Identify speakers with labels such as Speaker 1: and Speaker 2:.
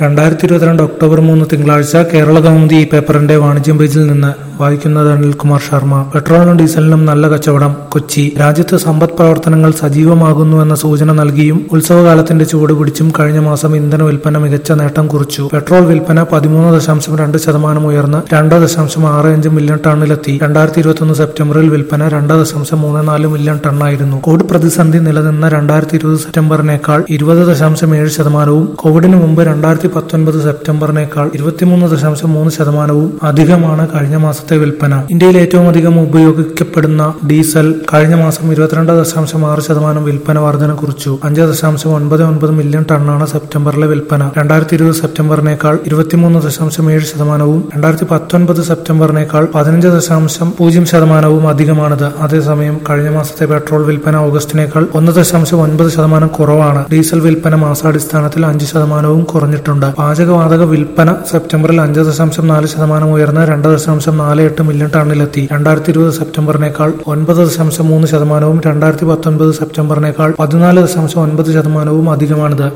Speaker 1: രണ്ടായിരത്തി ഇരുപത്തിരണ്ട് ഒക്ടോബർ മൂന്ന് തിങ്കളാഴ്ച കേരള കൗമുദി ഈ പേപ്പറിന്റെ വാണിജ്യം പേജിൽ നിന്ന് വായിക്കുന്നത് അനിൽകുമാർ ശർമ്മ പെട്രോളിനും ഡീസലിനും നല്ല കച്ചവടം കൊച്ചി രാജ്യത്ത് സമ്പദ് പ്രവർത്തനങ്ങൾ സജീവമാകുന്നുവെന്ന സൂചന നൽകിയും ഉത്സവകാലത്തിന്റെ ചുവട് പിടിച്ചും കഴിഞ്ഞ മാസം ഇന്ധന വിൽപ്പന മികച്ച നേട്ടം കുറിച്ചു പെട്രോൾ വിൽപ്പന പതിമൂന്ന് ദശാംശം രണ്ട് ശതമാനം ഉയർന്ന് രണ്ട് ദശാംശം ആറ് അഞ്ച് മില്യൺ ടണ്ണിലെത്തി രണ്ടായിരത്തി ഇരുപത്തൊന്ന് സെപ്റ്റംബറിൽ വിൽപ്പന രണ്ട് ദശാംശം മൂന്ന് നാല് മില്യൺ ടണ്ണായിരുന്നു കോവിഡ് പ്രതിസന്ധി നിലനിന്ന രണ്ടായിരത്തി ഇരുപത് സെപ്റ്റംബറിനേക്കാൾ ഇരുപത് ദശാംശം ഏഴ് ശതമാനവും കോവിഡിന് മുമ്പ് രണ്ടായിരത്തി പത്തൊൻപത് സെപ്റ്റംബറിനേക്കാൾ ഇരുപത്തിമൂന്ന് ദശാംശം മൂന്ന് ശതമാനവും അധികമാണ് കഴിഞ്ഞ മാസത്തെ വിൽപ്പന ഇന്ത്യയിൽ ഏറ്റവും അധികം ഉപയോഗിക്കപ്പെടുന്ന ഡീസൽ കഴിഞ്ഞ മാസം ഇരുപത്തിരണ്ട് ദശാംശം ആറ് ശതമാനം വിൽപ്പന വർധന കുറിച്ചു അഞ്ച് ദശാംശം ഒൻപത് ഒൻപത് മില്യൺ ടണ്ണാണ് സെപ്റ്റംബറിലെ വിൽപ്പന രണ്ടായിരത്തി ഇരുപത് സെപ്റ്റംബറിനേക്കാൾ ഇരുപത്തിമൂന്ന് ദശാംശം ഏഴ് ശതമാനവും രണ്ടായിരത്തി പത്തൊൻപത് സെപ്റ്റംബറിനേക്കാൾ പതിനഞ്ച് ദശാംശം പൂജ്യം ശതമാനവും അധികമാണിത് അതേസമയം കഴിഞ്ഞ മാസത്തെ പെട്രോൾ വിൽപ്പന ഓഗസ്റ്റിനേക്കാൾ ഒന്ന് ദശാംശം ഒൻപത് ശതമാനം കുറവാണ് ഡീസൽ വിൽപ്പന മാസാടിസ്ഥാനത്തിൽ അഞ്ച് ശതമാനവും കുറഞ്ഞിട്ടുണ്ട് പാചകവാതക വിൽപ്പന സെപ്റ്റംബറിൽ അഞ്ച് ദശാംശം നാല് ശതമാനം ഉയർന്ന് രണ്ട് ദശാംശം നാല് എട്ട് മില്യൺ ടണ്ണിലെത്തി രണ്ടായിരത്തി ഇരുപത് സെപ്റ്റംബറിനേക്കാൾ ഒൻപത് ദശാംശം മൂന്ന് ശതമാനവും രണ്ടായിരത്തി പത്തൊൻപത് സെപ്റ്റംബറിനേക്കാൾ പതിനാല് ദശാംശം ഒൻപത് ശതമാനവും അധികമാണിത്